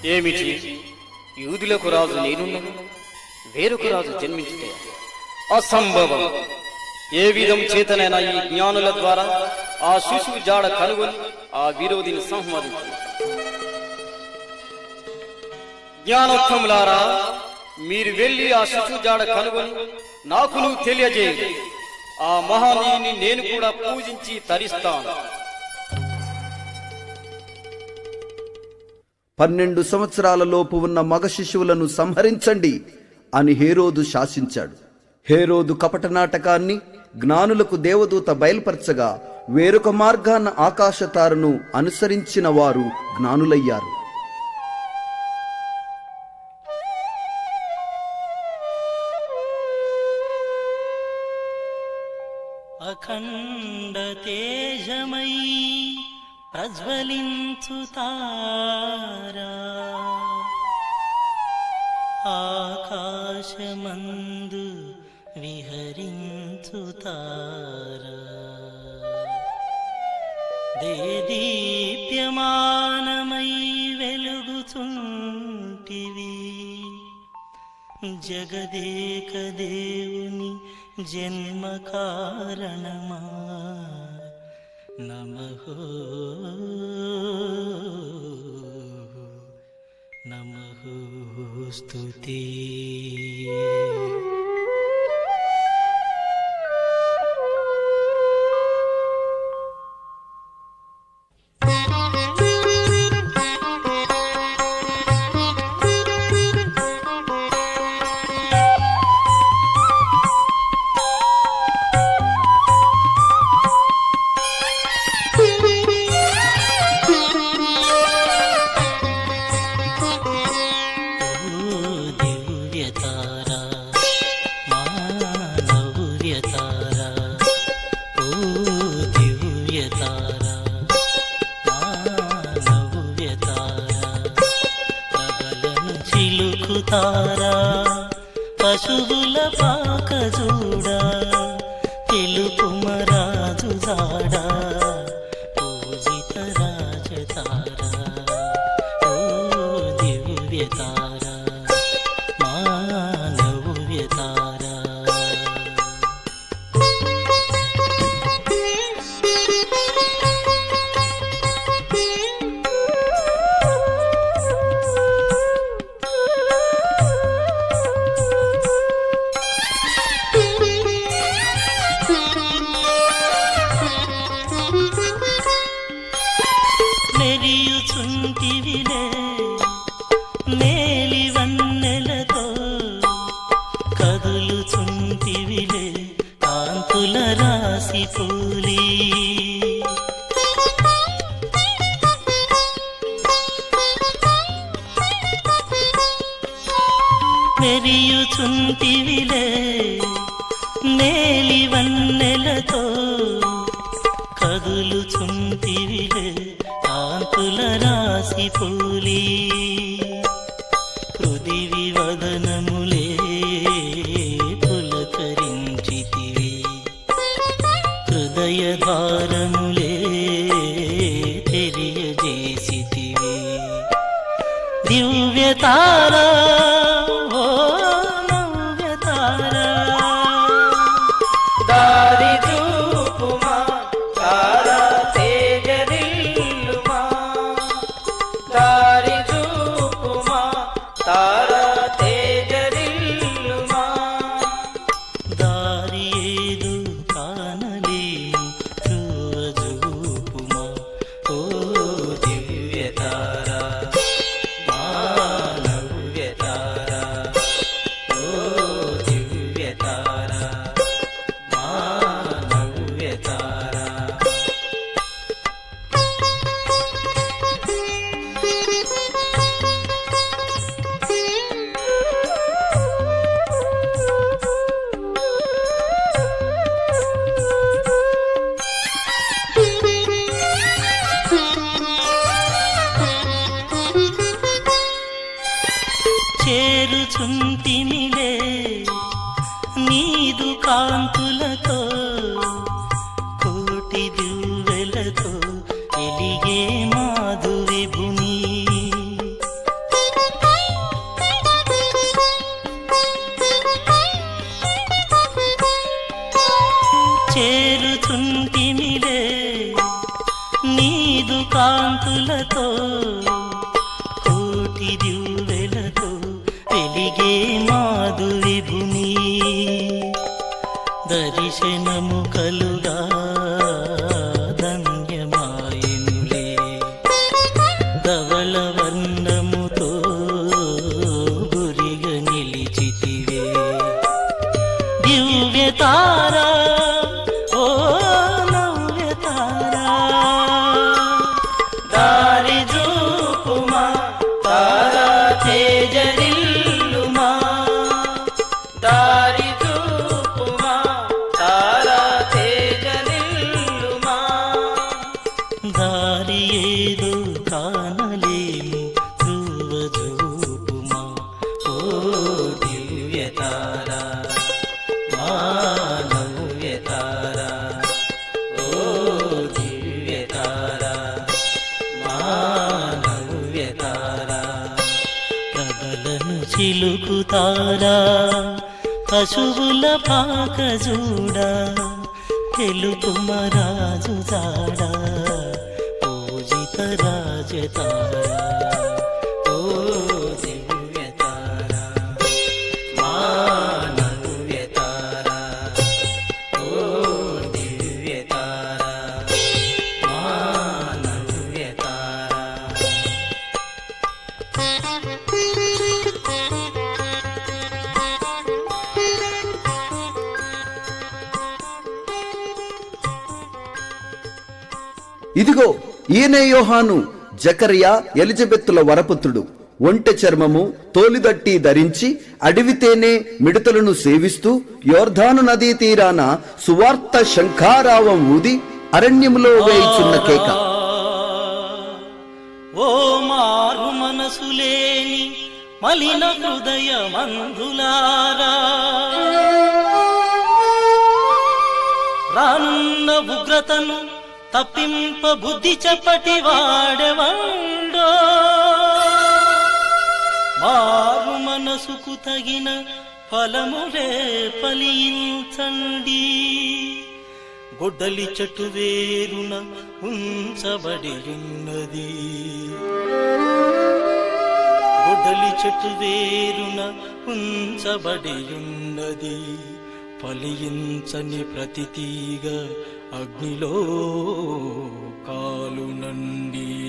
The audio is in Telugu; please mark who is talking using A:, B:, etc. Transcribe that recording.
A: ఏమిటి యూదులకు రాజు నేనున్నాను వేరొక రాజు జన్మించుటే అసంభవం ఏ విధం చేతనైనా ఈ జ్ఞానుల ద్వారా ఆ శిశువు జాడ కనుగొని ఆ విరోధిని సంహరించు జ్ఞానోత్తములారా మీరు వెళ్ళి ఆ శిశువు జాడ కనుగొని నాకు నువ్వు తెలియజేయండి ఆ మహానీయుని నేను కూడా పూజించి తరిస్తాను
B: పన్నెండు సంవత్సరాల లోపు ఉన్న మగ శిశువులను సంహరించండి అని హేరోదు శాసించాడు హేరోదు కపట నాటకాన్ని జ్ఞానులకు దేవదూత బయలుపరచగా వేరొక మార్గాన ఆకాశతారను అనుసరించిన వారు జ్ఞానులయ్యారు
C: అఖండ తేజమయీ ప్రజ్వలించు తారా ఆకాశమందు విహరించు తారా దేదీప్యమానమై వెలుగుచుంటివి జగదేక దేవుని జన్మ కారణమా నమః నమః స్తుతి ఓ దివ్య తారా మా నవ్య తారా ఓ దివ్య తారా మా నవ్య తారా ప్రబలను చిలుకు తారా పశువుల పాక చూడా తెలుపు మరాజు జాడా పూజిత రాజ తారా ఓ దివ్య తారా మా నవ్య తారా మెరియుచుంటివిలే మేలి వన్నెలతో కదులుచుంటివిలే కాంతుల రాసి పూలి మెరియుచుంటివిలే మేలి వన్నెలతో కదులుచుంటివిలే కాంతుల రాసి పూలి పృథివి వదనములే పులకరించితివి హృదయ ద్వారములే తెలియజేసితివి దివ్య తారా ఓ నవ్య తారా
A: దారి చూపుమా తారా తేజరిల్లుమా దారి చూపుమా తారా తేజరిల్లుమా
C: దారి ఏదు కానలేను చూపుమా ఓ దివ్య తారా మా నవ్య తారా ఓ దివ్య తారా మా నవ్య తారా చేరుచుంటిమిలే నీదు కాంతులతో కోటి దివ్వెలతో ఎలిగే మాధు విభుని కాంతులతో కోటి దివ్వెలతో వెలిగే మాధు విభుని దర్శనము కలుగా ధన్యమాయనులే ధవళ వర్ణముతో గురిగ నిలిచితివే దివ్య తారా ఓ నవ్య తారా దారి చూపుమా తారా తేజరిల్లుమా దారి చూపుమా తారా తేజరిల్లుమా దారి ఏదో కానలేము ధ్రువ చూపుమా ఓ దివ్య తారా మానవ్య తారా ఓ దివ్య తారా మానవ్య తారా ప్రబలను చిలుకుతారా పశువుల పాక చూడా తెలుపు మరాజు జాడా పూజిత రాజతారా ఓ దివ్య తారా మానవ్య తారా ఓ దివ్య తారా మానవ్య తారా
B: ఇదిగో ఈయనే యోహాను జకరియా ఎలిజబెత్తుల వరపుత్రుడు ఒంటె చర్మము తోలిదట్టి ధరించి అడవితేనే మిడతలను సేవిస్తూ యోర్ధాను నదీ తీరాన సువార్త శంఖారావం ఊది అరణ్యములో వేయిచున్న కేక
C: ఓ మారు మనసు లేని మలిన హృదయ మందులారా రానున్న ఉగ్రతను తప్పింప బుద్ధి చెప్పటి వాడెవండో మారు మనసుకు తగిన ఫలములే ఫలించండి గొడ్డలి చెట్టు వేరున ఉంచబడి ఉన్నది గొడ్డలి చెట్టు వేరున ఉంచబడి ఉన్నది ఫలించని ప్రతి తీగ అగ్నిలో కాలునండి